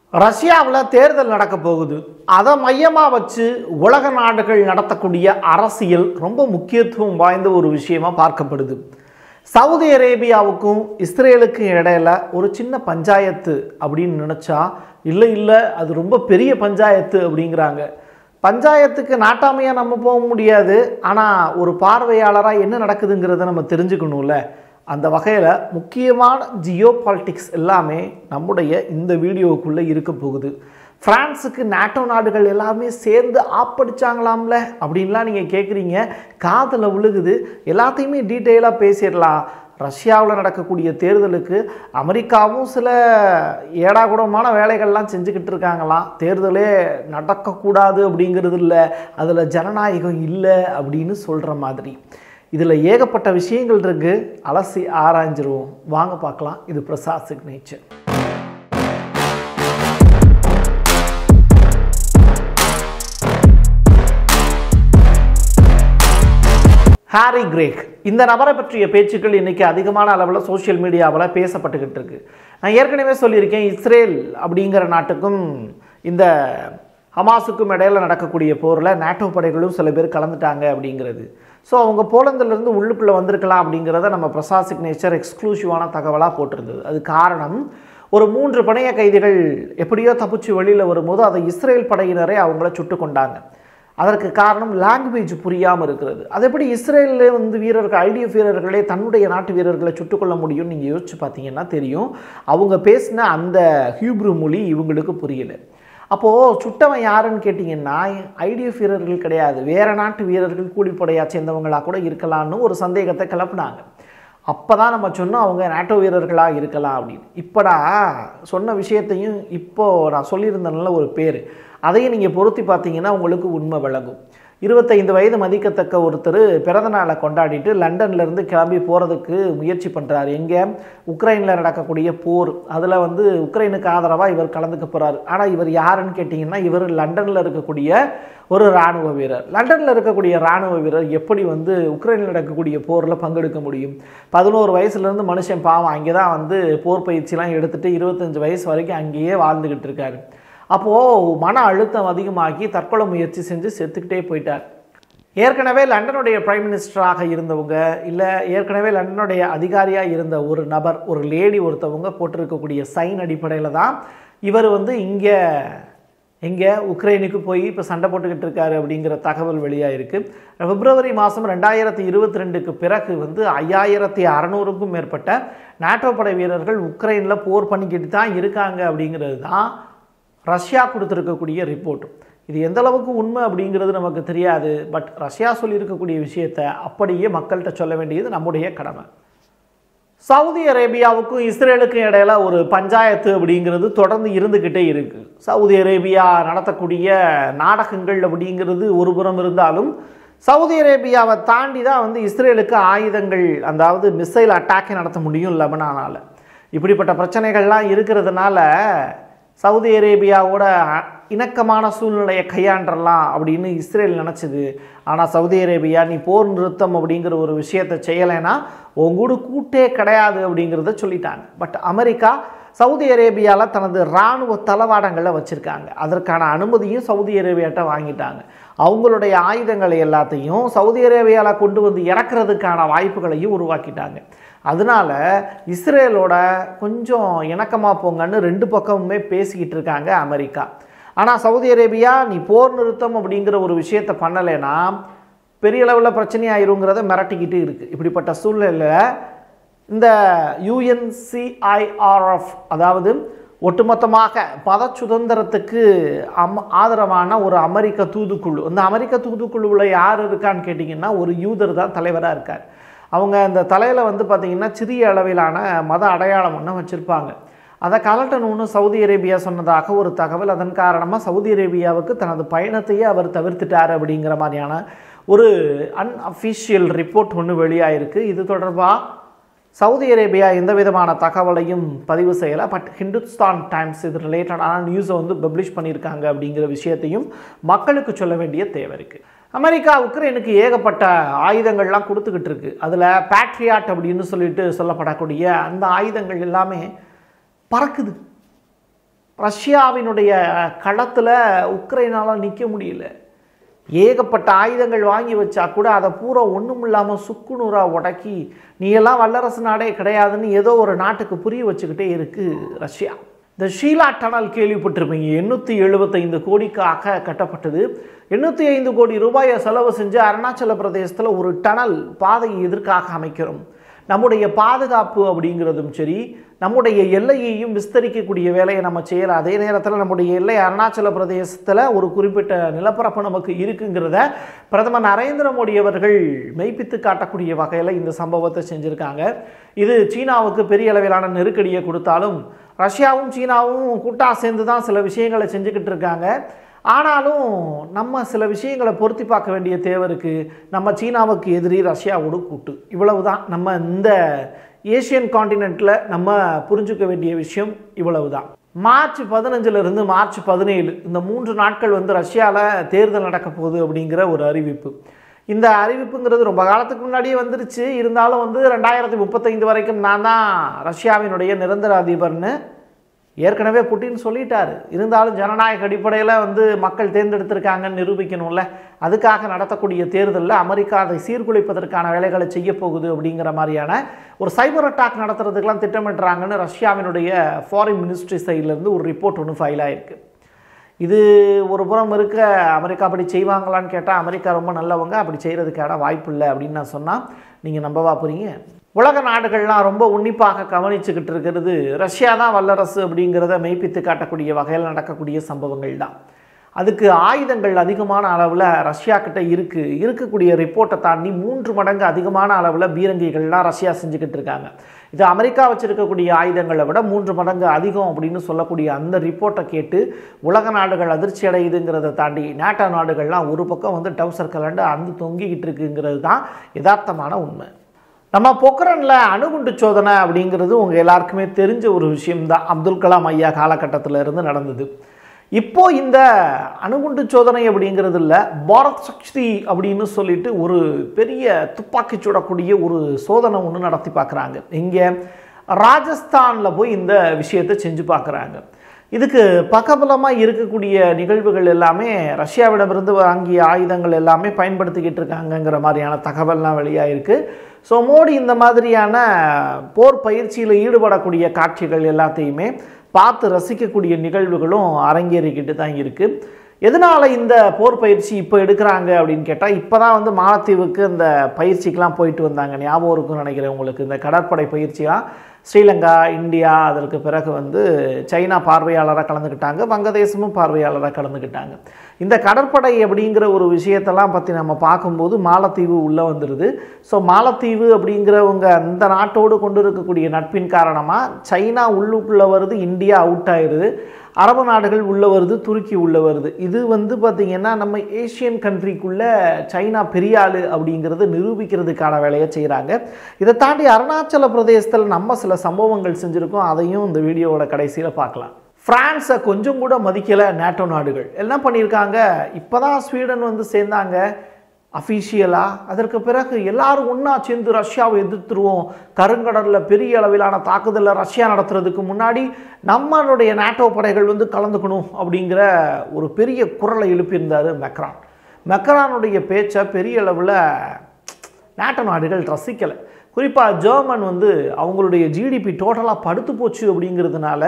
ரஷ்யாவில் தேர்தல் நடக்க போகுது அதை மையமாக வச்சு உலக நாடுகள் நடத்தக்கூடிய அரசியல் ரொம்ப முக்கியத்துவம் வாய்ந்த ஒரு விஷயமா பார்க்கப்படுது சவுதி அரேபியாவுக்கும் இஸ்ரேலுக்கும் இடையில ஒரு சின்ன பஞ்சாயத்து அப்படின்னு நினச்சா இல்லை இல்லை அது ரொம்ப பெரிய பஞ்சாயத்து அப்படிங்கிறாங்க பஞ்சாயத்துக்கு நாட்டாமையாக நம்ம போக முடியாது ஆனால் ஒரு பார்வையாளராக என்ன நடக்குதுங்கிறத நம்ம தெரிஞ்சுக்கணும்ல அந்த வகையில் முக்கியமான ஜியோ பாலிட்டிக்ஸ் எல்லாமே நம்முடைய இந்த வீடியோவுக்குள்ளே இருக்க போகுது பிரான்ஸுக்கு நாட்டோ நாடுகள் எல்லாமே சேர்ந்து ஆப்படிச்சாங்களாம்ல அப்படின்லாம் நீங்கள் கேட்குறீங்க காதில் விழுகுது எல்லாத்தையுமே டீட்டெயிலாக பேசிடலாம் ரஷ்யாவில் நடக்கக்கூடிய தேர்தலுக்கு அமெரிக்காவும் சில ஏடாகுடமான வேலைகள்லாம் செஞ்சுக்கிட்டு இருக்காங்களாம் தேர்தலே நடக்கக்கூடாது அப்படிங்கிறது இல்லை அதில் ஜனநாயகம் இல்லை அப்படின்னு சொல்கிற மாதிரி இதில் ஏகப்பட்ட விஷயங்கள் இருக்கு அலசி ஆராய்ஞ்சிருவோம் வாங்க பார்க்கலாம் இது பிரசாத் சிக்னேச்சர் ஹாரி கிரேக் இந்த நபரை பற்றிய பேச்சுக்கள் இன்னைக்கு அதிகமான அளவில் சோஷியல் மீடியாவில் பேசப்பட்டுக்கிட்டு இருக்கு நான் ஏற்கனவே சொல்லியிருக்கேன் இஸ்ரேல் அப்படிங்கிற நாட்டுக்கும் இந்த ஹமாஸுக்கும் இடையில நடக்கக்கூடிய போரில் நாட்டோ படைகளும் சில பேர் கலந்துட்டாங்க அப்படிங்கிறது ஸோ அவங்க போலந்துலேருந்து உள்ளுக்குள்ளே வந்திருக்கலாம் அப்படிங்கிறத நம்ம பிரசாத் சிக்னேச்சர் எக்ஸ்க்ளூசிவான தகவலாக போட்டிருந்தது அது காரணம் ஒரு மூன்று பணைய கைதிகள் எப்படியோ தப்பிச்சு வெளியில் வரும்போது அதை இஸ்ரேல் படையினரே அவங்கள சுட்டு கொண்டாங்க அதற்கு காரணம் லாங்குவேஜ் புரியாமல் இருக்கிறது அது எப்படி இஸ்ரேலில் வந்து வீரர்கள் ஐடிஎஃப் வீரர்களே தன்னுடைய நாட்டு வீரர்களை சுட்டுக்கொள்ள முடியும்னு நீங்கள் யோசிச்சு பார்த்தீங்கன்னா தெரியும் அவங்க பேசின அந்த ஹியூப்ரு மொழி இவங்களுக்கு புரியல அப்போது சுட்டவன் யாருன்னு கேட்டிங்கன்னா ஐடிஎஃப் வீரர்கள் கிடையாது வேறு நாட்டு வீரர்கள் கூலிப்படையா சேர்ந்தவங்களாக கூட இருக்கலாம்னு ஒரு சந்தேகத்தை கிளப்புனாங்க அப்போ தான் நம்ம சொன்னோம் அவங்க நாட்டோ வீரர்களாக இருக்கலாம் அப்படின்னு இப்போடா சொன்ன விஷயத்தையும் இப்போது நான் சொல்லியிருந்தேன்ல ஒரு பேர் அதையும் நீங்கள் பொருத்தி பார்த்தீங்கன்னா உங்களுக்கு உண்மை விளங்கும் இருபத்தைந்து வயது மதிக்கத்தக்க ஒருத்தர் பிறந்த நாளை கொண்டாடிட்டு லண்டன்லேருந்து கிளம்பி போகிறதுக்கு முயற்சி பண்ணுறாரு எங்கே உக்ரைனில் நடக்கக்கூடிய போர் அதில் வந்து உக்ரைனுக்கு ஆதரவாக இவர் கலந்துக்க போகிறார் ஆனால் இவர் யாருன்னு கேட்டிங்கன்னா இவர் லண்டனில் இருக்கக்கூடிய ஒரு இராணுவ வீரர் லண்டனில் இருக்கக்கூடிய இராணுவ வீரர் எப்படி வந்து உக்ரைனில் நடக்கக்கூடிய போரில் பங்கெடுக்க முடியும் பதினோரு வயசுலேருந்து மனுஷன் பாவம் அங்கே தான் வந்து போர் பயிற்சிலாம் எடுத்துகிட்டு இருபத்தஞ்சு வயசு வரைக்கும் அங்கேயே வாழ்ந்துக்கிட்டு இருக்காரு அப்போது மன அழுத்தம் அதிகமாகி தற்கொலை முயற்சி செஞ்சு செத்துக்கிட்டே போயிட்டார் ஏற்கனவே லண்டனுடைய பிரைம் மினிஸ்டராக இருந்தவங்க இல்லை ஏற்கனவே லண்டனுடைய அதிகாரியாக இருந்த ஒரு நபர் ஒரு லேடி ஒருத்தவங்க போட்டிருக்கக்கூடிய சைன் அடிப்படையில் தான் இவர் வந்து இங்கே எங்கே உக்ரைனுக்கு போய் இப்போ சண்டை போட்டுக்கிட்டு இருக்காரு அப்படிங்கிற தகவல் வெளியாக இருக்குது பிப்ரவரி மாதம் ரெண்டாயிரத்தி இருபத்தி ரெண்டுக்கு பிறகு வந்து ஐயாயிரத்தி அறநூறுக்கும் மேற்பட்ட நாட்டோ படை வீரர்கள் உக்ரைனில் போர் பண்ணிக்கிட்டு தான் இருக்காங்க அப்படிங்கிறது தான் ரஷ்யா கொடுத்துருக்கக்கூடிய ரிப்போர்ட் இது எந்த அளவுக்கு உண்மை அப்படிங்கிறது நமக்கு தெரியாது பட் ரஷ்யா சொல்லியிருக்கக்கூடிய விஷயத்தை அப்படியே மக்கள்கிட்ட சொல்ல வேண்டியது நம்முடைய கடமை சவுதி அரேபியாவுக்கும் இஸ்ரேலுக்கும் இடையில ஒரு பஞ்சாயத்து அப்படிங்கிறது தொடர்ந்து இருந்துக்கிட்டே இருக்கு சவுதி அரேபியா நடத்தக்கூடிய நாடகங்கள் அப்படிங்கிறது ஒரு புறம் இருந்தாலும் சவுதி அரேபியாவை தாண்டி தான் வந்து இஸ்ரேலுக்கு ஆயுதங்கள் அதாவது மிசைல் அட்டாக்கை நடத்த முடியும் லெபனானால் இப்படிப்பட்ட பிரச்சனைகள்லாம் இருக்கிறதுனால சவுதி அரேபியாவோட இணக்கமான சூழ்நிலையை கையாண்டலாம் அப்படின்னு இஸ்ரேல் நினச்சிது ஆனால் சவுதி அரேபியா நீ போர் நிறுத்தம் அப்படிங்கிற ஒரு விஷயத்தை செய்யலைன்னா உங்கூட கூட்டே கிடையாது அப்படிங்கிறத சொல்லிட்டாங்க பட் அமெரிக்கா சவுதி அரேபியாவில் தனது இராணுவ தளவாடங்களை வச்சுருக்காங்க அதற்கான அனுமதியும் சவுதி அரேபியாட்ட வாங்கிட்டாங்க அவங்களுடைய ஆயுதங்களை எல்லாத்தையும் சவுதி அரேபியாவில் கொண்டு வந்து இறக்குறதுக்கான வாய்ப்புகளையும் உருவாக்கிட்டாங்க அதனால இஸ்ரேலோட கொஞ்சம் இணக்கமாக போங்கன்னு ரெண்டு பக்கமுமே பேசிக்கிட்டு இருக்காங்க அமெரிக்கா ஆனால் சவுதி அரேபியா நீ போர் நிறுத்தம் அப்படிங்கிற ஒரு விஷயத்தை பண்ணலைன்னா பெரிய அளவில் பிரச்சனையாயிருங்கிறத மிரட்டிக்கிட்டு இருக்குது இப்படிப்பட்ட சூழ்நிலையில் இந்த யுஎன்சிஐஆர்எஃப் அதாவது ஒட்டுமொத்தமாக மத சுதந்திரத்துக்கு அம் ஆதரவான ஒரு அமெரிக்க தூதுக்குழு அந்த அமெரிக்க தூதுக்குழுவில் யார் இருக்கான்னு கேட்டிங்கன்னா ஒரு யூதர் தான் தலைவராக இருக்கார் அவங்க அந்த தலையில் வந்து பார்த்திங்கன்னா சிறிய அளவிலான மத அடையாளம் ஒன்று வச்சுருப்பாங்க அதை கலட்டணும்னு சவுதி அரேபியா சொன்னதாக ஒரு தகவல் அதன் காரணமாக சவுதி அரேபியாவுக்கு தனது பயணத்தையே அவர் தவிர்த்துட்டார் அப்படிங்கிற மாதிரியான ஒரு அன்அஃபிஷியல் ரிப்போர்ட் ஒன்று வெளியாயிருக்கு இது தொடர்பாக சவுதி அரேபியா எந்த விதமான தகவலையும் பதிவு செய்யலை பட் ஹிந்துஸ்தான் டைம்ஸ் இது ரிலேட்டடான நியூஸை வந்து பப்ளிஷ் பண்ணியிருக்காங்க அப்படிங்கிற விஷயத்தையும் மக்களுக்கு சொல்ல வேண்டிய தேவை இருக்குது அமெரிக்கா உக்ரைனுக்கு ஏகப்பட்ட ஆயுதங்கள்லாம் கொடுத்துக்கிட்டு இருக்கு அதில் பேட்ரியாட் அப்படின்னு சொல்லிட்டு சொல்லப்படக்கூடிய அந்த ஆயுதங்கள் எல்லாமே பறக்குது ரஷ்யாவினுடைய களத்தில் உக்ரைனால் நிற்க முடியல ஏகப்பட்ட ஆயுதங்கள் வாங்கி வச்சா கூட அதை பூரா ஒன்றும் இல்லாமல் சுக்குநூறாக உடக்கி நீ எல்லாம் வல்லரசு நாடே கிடையாதுன்னு ஏதோ ஒரு நாட்டுக்கு புரிய வச்சுக்கிட்டே இருக்குது ரஷ்யா இந்த ஷீலா டனல் கேள்விப்பட்டிருப்பீங்க எண்ணூற்றி எழுபத்தைந்து கோடிக்காக கட்டப்பட்டது எண்ணூற்றி ஐந்து கோடி ரூபாயை செலவு செஞ்சு அருணாச்சல பிரதேசத்தில் ஒரு டனல் பாதை எதற்காக அமைக்கிறோம் நம்முடைய பாதுகாப்பு அப்படிங்கிறதும் சரி நம்முடைய எல்லையையும் விஸ்தரிக்கக்கூடிய வேலையை நம்ம செய்யலாம் அதே நேரத்தில் நம்முடைய எல்லை அருணாச்சல பிரதேசத்தில் ஒரு குறிப்பிட்ட நிலப்பரப்பு நமக்கு இருக்குங்கிறத பிரதமர் நரேந்திர மோடி அவர்கள் மெய்ப்பித்து காட்டக்கூடிய வகையில் இந்த சம்பவத்தை செஞ்சுருக்காங்க இது சீனாவுக்கு பெரிய அளவிலான நெருக்கடியை கொடுத்தாலும் ரஷ்யாவும் சீனாவும் கூட்டாக சேர்ந்து தான் சில விஷயங்களை செஞ்சுக்கிட்டு இருக்காங்க ஆனாலும் நம்ம சில விஷயங்களை பொருத்தி பார்க்க வேண்டிய தேவை இருக்குது நம்ம சீனாவுக்கு எதிரி ரஷ்யாவோடு கூட்டு இவ்வளவு தான் நம்ம இந்த ஏஷியன் காண்டினென்ட்டில் நம்ம புரிஞ்சுக்க வேண்டிய விஷயம் இவ்வளவு தான் மார்ச் பதினஞ்சிலிருந்து மார்ச் பதினேழு இந்த மூன்று நாட்கள் வந்து ரஷ்யாவில் தேர்தல் நடக்க போகுது அப்படிங்கிற ஒரு அறிவிப்பு இந்த அறிவிப்புங்கிறது ரொம்ப காலத்துக்கு முன்னாடியே வந்துருச்சு இருந்தாலும் வந்து ரெண்டாயிரத்தி முப்பத்தைந்து வரைக்கும் நான் தான் ரஷ்யாவினுடைய நிரந்தர அதிபர்னு ஏற்கனவே புட்டின் சொல்லிட்டாரு இருந்தாலும் ஜனநாயக அடிப்படையில் வந்து மக்கள் தேர்ந்தெடுத்திருக்காங்கன்னு நிரூபிக்கணும்ல அதுக்காக நடத்தக்கூடிய தேர்தலில் அமெரிக்கா அதை சீர்குலைப்பதற்கான வேலைகளை செய்ய போகுது அப்படிங்கிற மாதிரியான ஒரு சைபர் அட்டாக் நடத்துறதுக்கெல்லாம் திட்டமிட்டுறாங்கன்னு ரஷ்யாவினுடைய ஃபாரின் மினிஸ்ட்ரி சைட்லேருந்து ஒரு ரிப்போர்ட் ஒன்று ஃபைல் ஆயிருக்கு இது ஒரு புறம் இருக்க அமெரிக்கா அப்படி செய்வாங்களான்னு கேட்டால் அமெரிக்கா ரொம்ப நல்லவங்க அப்படி செய்கிறதுக்கான வாய்ப்பு இல்லை அப்படின்னு நான் சொன்னால் நீங்கள் நம்பவா போகிறீங்க உலக நாடுகள்லாம் ரொம்ப உன்னிப்பாக கவனிச்சுக்கிட்டு இருக்கிறது ரஷ்யா தான் வல்லரசு அப்படிங்கிறத மெய்ப்பித்து காட்டக்கூடிய வகையில் நடக்கக்கூடிய சம்பவங்கள் தான் அதுக்கு ஆயுதங்கள் அதிகமான அளவில் ரஷ்யா கிட்ட இருக்குது இருக்கக்கூடிய ரிப்போர்ட்டை தாண்டி மூன்று மடங்கு அதிகமான அளவில் பீரங்கிகள்லாம் ரஷ்யா செஞ்சுக்கிட்டு இருக்காங்க இது அமெரிக்கா வச்சிருக்கக்கூடிய ஆயுதங்களை விட மூன்று மடங்கு அதிகம் அப்படின்னு சொல்லக்கூடிய அந்த ரிப்போர்ட்டை கேட்டு உலக நாடுகள் அதிர்ச்சி அடையுதுங்கிறத தாண்டி நேட்டோ நாடுகள்லாம் ஒரு பக்கம் வந்து டவுசர் கலண்டு அந்து தொங்கிக்கிட்டு இருக்குங்கிறது தான் யதார்த்தமான உண்மை நம்ம பொக்ரனில் அணுகுண்டு சோதனை அப்படிங்கிறது உங்கள் எல்லாருக்குமே தெரிஞ்ச ஒரு விஷயம்தான் அப்துல் கலாம் ஐயா காலகட்டத்தில் இருந்து நடந்தது இப்போ இந்த அணுகுண்டு சோதனை அப்படிங்கிறது இல்லை பாரத் சக்தி அப்படின்னு சொல்லிட்டு ஒரு பெரிய துப்பாக்கி சுடக்கூடிய ஒரு சோதனை ஒன்று நடத்தி பார்க்குறாங்க இங்கே ராஜஸ்தானில் போய் இந்த விஷயத்தை செஞ்சு பார்க்குறாங்க இதுக்கு பக்கபலமாக இருக்கக்கூடிய நிகழ்வுகள் எல்லாமே ரஷ்யாவிடமிருந்து வாங்கிய ஆயுதங்கள் எல்லாமே பயன்படுத்திக்கிட்டு இருக்காங்கங்கிற மாதிரியான தகவல்லாம் வெளியாயிருக்கு ஸோ மோடி இந்த மாதிரியான போர் பயிற்சியில் ஈடுபடக்கூடிய காட்சிகள் எல்லாத்தையுமே பார்த்து ரசிக்கக்கூடிய நிகழ்வுகளும் அரங்கேறிக்கிட்டு தான் இருக்குது எதனால் இந்த போர் பயிற்சி இப்போ எடுக்கிறாங்க அப்படின்னு கேட்டால் இப்போ தான் வந்து மாலத்தீவுக்கு இந்த பயிற்சிக்கெலாம் போயிட்டு வந்தாங்க ஞாபகம் இருக்கும்னு நினைக்கிறேன் உங்களுக்கு இந்த கடற்படை பயிற்சியாக ஸ்ரீலங்கா இந்தியா அதற்கு பிறகு வந்து சைனா பார்வையாளராக கலந்துக்கிட்டாங்க வங்கதேசமும் பார்வையாளராக கலந்துக்கிட்டாங்க இந்த கடற்படை அப்படிங்கிற ஒரு விஷயத்தெல்லாம் பற்றி நம்ம பார்க்கும்போது மாலத்தீவு உள்ளே வந்துடுது ஸோ மாலத்தீவு அப்படிங்கிறவங்க அந்த நாட்டோடு கொண்டு இருக்கக்கூடிய நட்பின் காரணமாக சைனா உள்ளுக்குள்ளே வருது இந்தியா அவுட் ஆயிடுது அரபு நாடுகள் உள்ளே வருது துருக்கி உள்ளே வருது இது வந்து பார்த்திங்கன்னா நம்ம ஏஷியன் கண்ட்ரிக்குள்ளே சைனா பெரிய ஆள் அப்படிங்கிறது நிரூபிக்கிறதுக்கான வேலையை செய்கிறாங்க இதை தாண்டி அருணாச்சல பிரதேசத்தில் நம்ம சில சம்பவங்கள் செஞ்சுருக்கோம் அதையும் இந்த வீடியோவோட கடைசியில் பார்க்கலாம் ஃப்ரான்ஸை கொஞ்சம் கூட மதிக்கலை நேட்டோ நாடுகள் என்ன பண்ணியிருக்காங்க இப்போ தான் ஸ்வீடன் வந்து சேர்ந்தாங்க அஃபீஷியலாக அதற்கு பிறகு எல்லாரும் ஒன்றா சேர்ந்து ரஷ்யாவை எதிர்த்துருவோம் கருங்கடலில் பெரிய அளவிலான தாக்குதலை ரஷ்யா நடத்துறதுக்கு முன்னாடி நம்மளுடைய நேட்டோ படைகள் வந்து கலந்துக்கணும் அப்படிங்கிற ஒரு பெரிய குரலை எழுப்பியிருந்தார் மெக்ரான் மெக்ரானுடைய பேச்சை பெரிய அளவில் நேட்டோ நாடுகள் ரசிக்கலை குறிப்பாக ஜெர்மன் வந்து அவங்களுடைய ஜிடிபி டோட்டலாக படுத்து போச்சு அப்படிங்கிறதுனால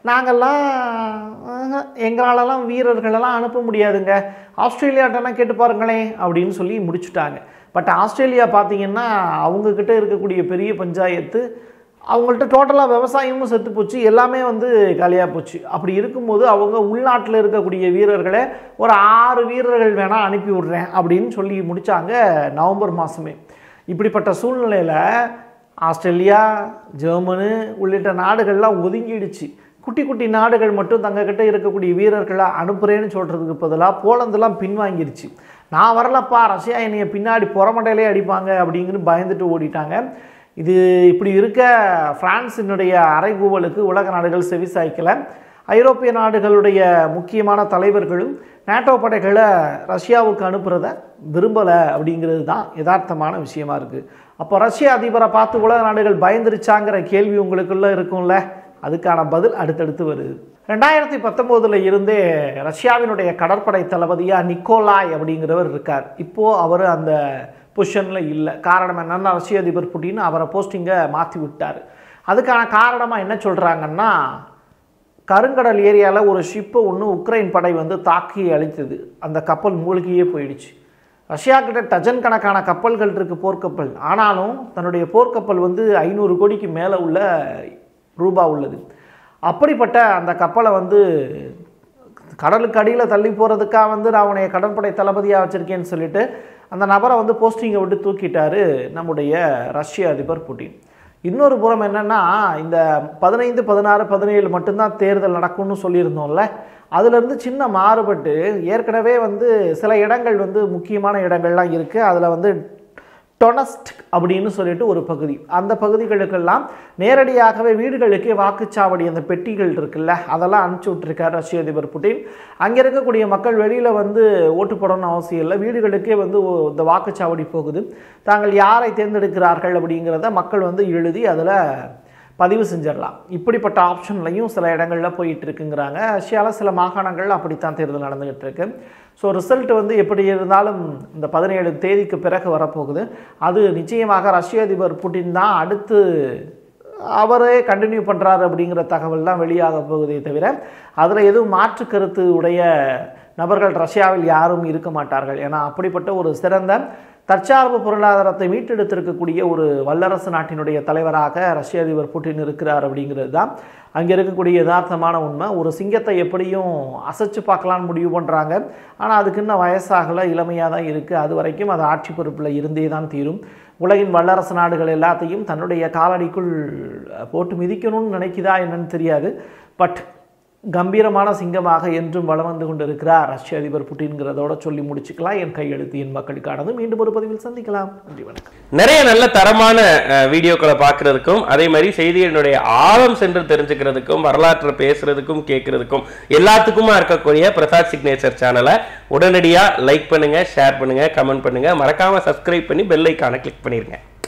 நாங்கள்லாம் எங்களாலலாம் வீரர்களெல்லாம் அனுப்ப முடியாதுங்க ஆஸ்திரேலியாட்டெல்லாம் கேட்டு பாருங்களேன் அப்படின்னு சொல்லி முடிச்சுட்டாங்க பட் ஆஸ்திரேலியா பார்த்தீங்கன்னா அவங்கக்கிட்ட இருக்கக்கூடிய பெரிய பஞ்சாயத்து அவங்கள்ட்ட டோட்டலாக விவசாயமும் செத்து போச்சு எல்லாமே வந்து காலியாக போச்சு அப்படி இருக்கும்போது அவங்க உள்நாட்டில் இருக்கக்கூடிய வீரர்களை ஒரு ஆறு வீரர்கள் வேணால் அனுப்பி விட்றேன் அப்படின்னு சொல்லி முடித்தாங்க நவம்பர் மாதமே இப்படிப்பட்ட சூழ்நிலையில் ஆஸ்திரேலியா ஜெர்மனு உள்ளிட்ட நாடுகள்லாம் ஒதுங்கிடுச்சு குட்டி குட்டி நாடுகள் மட்டும் தங்கக்கிட்ட இருக்கக்கூடிய வீரர்களை அனுப்புகிறேன்னு சொல்கிறதுக்கு பதிலாக போலந்தெல்லாம் பின்வாங்கிருச்சு நான் வரலப்பா ரஷ்யா என்னைய பின்னாடி புறமண்டையிலே அடிப்பாங்க அப்படிங்கிற பயந்துட்டு ஓடிட்டாங்க இது இப்படி இருக்க பிரான்சினுடைய அறைகூவலுக்கு உலக நாடுகள் செவிசாய்க்கலை ஐரோப்பிய நாடுகளுடைய முக்கியமான தலைவர்களும் நேட்டோ படைகளை ரஷ்யாவுக்கு அனுப்புகிறத விரும்பலை அப்படிங்கிறது தான் யதார்த்தமான விஷயமா இருக்குது அப்போ ரஷ்ய அதிபரை பார்த்து உலக நாடுகள் பயந்துருச்சாங்கிற கேள்வி உங்களுக்குள்ளே இருக்கும்ல அதுக்கான பதில் அடுத்தடுத்து வருது ரெண்டாயிரத்தி பத்தொம்போதில் இருந்தே ரஷ்யாவினுடைய கடற்படை தளபதியாக நிக்கோலாய் அப்படிங்கிறவர் இருக்கார் இப்போது அவர் அந்த பொசிஷனில் இல்லை காரணம் என்னன்னா ரஷ்ய அதிபர் புட்டின் அவரை போஸ்டிங்கை மாற்றி விட்டார் அதுக்கான காரணமாக என்ன சொல்கிறாங்கன்னா கருங்கடல் ஏரியாவில் ஒரு ஷிப்பை ஒன்று உக்ரைன் படை வந்து தாக்கி அழித்தது அந்த கப்பல் மூழ்கியே போயிடுச்சு ரஷ்யா கிட்ட டஜன் கணக்கான கப்பல்கள் இருக்குது போர்க்கப்பல் ஆனாலும் தன்னுடைய போர்க்கப்பல் வந்து ஐநூறு கோடிக்கு மேலே உள்ள ரூபா உள்ளது அப்படிப்பட்ட அந்த கப்பலை வந்து கடலுக்கு அடியில் தள்ளி போகிறதுக்காக வந்து நான் உன்னைய கடற்படை தளபதியாக வச்சுருக்கேன்னு சொல்லிட்டு அந்த நபரை வந்து போஸ்டிங்கை விட்டு தூக்கிட்டாரு நம்முடைய ரஷ்ய அதிபர் புட்டின் இன்னொரு புறம் என்னென்னா இந்த பதினைந்து பதினாறு பதினேழு மட்டும்தான் தேர்தல் நடக்கும்னு சொல்லியிருந்தோம்ல அதுலேருந்து சின்ன மாறுபட்டு ஏற்கனவே வந்து சில இடங்கள் வந்து முக்கியமான இடங்கள்லாம் இருக்குது அதில் வந்து டொனஸ்ட் அப்படின்னு சொல்லிட்டு ஒரு பகுதி அந்த பகுதிகளுக்கெல்லாம் நேரடியாகவே வீடுகளுக்கே வாக்குச்சாவடி அந்த பெட்டிகள் இருக்குல்ல அதெல்லாம் அனுப்பிச்சி விட்ருக்கார் ரஷ்ய அதிபர் புட்டின் அங்கே இருக்கக்கூடிய மக்கள் வெளியில் வந்து ஓட்டு போடணும்னு அவசியம் இல்லை வீடுகளுக்கே வந்து ஓ- இந்த வாக்குச்சாவடி போகுது தாங்கள் யாரை தேர்ந்தெடுக்கிறார்கள் அப்படிங்கிறத மக்கள் வந்து எழுதி அதில் பதிவு செஞ்சிடலாம் இப்படிப்பட்ட ஆப்ஷன்லையும் சில இடங்களில் போயிட்டு இருக்குங்கிறாங்க ரஷ்யாவில் சில மாகாணங்கள் அப்படித்தான் தேர்தல் நடந்துகிட்டு இருக்கு ஸோ ரிசல்ட் வந்து எப்படி இருந்தாலும் இந்த பதினேழு தேதிக்கு பிறகு வரப்போகுது அது நிச்சயமாக ரஷ்ய அதிபர் புட்டின் தான் அடுத்து அவரே கண்டினியூ பண்ணுறாரு அப்படிங்கிற தகவல் தான் வெளியாக போகுதே தவிர அதில் எதுவும் மாற்று கருத்து உடைய நபர்கள் ரஷ்யாவில் யாரும் இருக்க மாட்டார்கள் ஏன்னா அப்படிப்பட்ட ஒரு சிறந்த தற்சார்பு பொருளாதாரத்தை மீட்டெடுத்திருக்கக்கூடிய ஒரு வல்லரசு நாட்டினுடைய தலைவராக ரஷ்ய அதிபர் புட்டின் இருக்கிறார் அப்படிங்கிறது தான் அங்கே இருக்கக்கூடிய யதார்த்தமான உண்மை ஒரு சிங்கத்தை எப்படியும் அசைச்சு பார்க்கலான்னு முடிவு பண்ணுறாங்க ஆனால் அதுக்கு இன்னும் வயசாகல இளமையாக தான் இருக்குது அது வரைக்கும் அது ஆட்சி பொறுப்பில் இருந்தே தான் தீரும் உலகின் வல்லரசு நாடுகள் எல்லாத்தையும் தன்னுடைய காலடிக்குள் போட்டு மிதிக்கணும்னு நினைக்குதா என்னன்னு தெரியாது பட் கம்பீரமான சிங்கமாக என்றும் வலம் வந்து கொண்டிருக்கிறார் ரஷ்ய அதிபர் புட்டின்கிறதோட சொல்லி முடிச்சுக்கலாம் என் கையெழுத்து என் மக்களுக்கானது மீண்டும் ஒரு பதிவில் சந்திக்கலாம் நன்றி வணக்கம் நிறைய நல்ல தரமான அஹ், வீடியோக்களை பார்க்கறதுக்கும் அதே மாதிரி செய்திகளினுடைய ஆழம் சென்று தெரிஞ்சுக்கிறதுக்கும் வரலாற்றை பேசுறதுக்கும் கேட்கறதுக்கும் எல்லாத்துக்குமா இருக்கக்கூடிய பிரசாத் சிக்னேச்சர் சேனலை உடனடியா லைக் பண்ணுங்க ஷேர் பண்ணுங்க கமெண்ட் பண்ணுங்க மறக்காம சப்ஸ்கிரைப் பண்ணி பெல் ஐக்கானை கிளிக் பண்ணிருங்க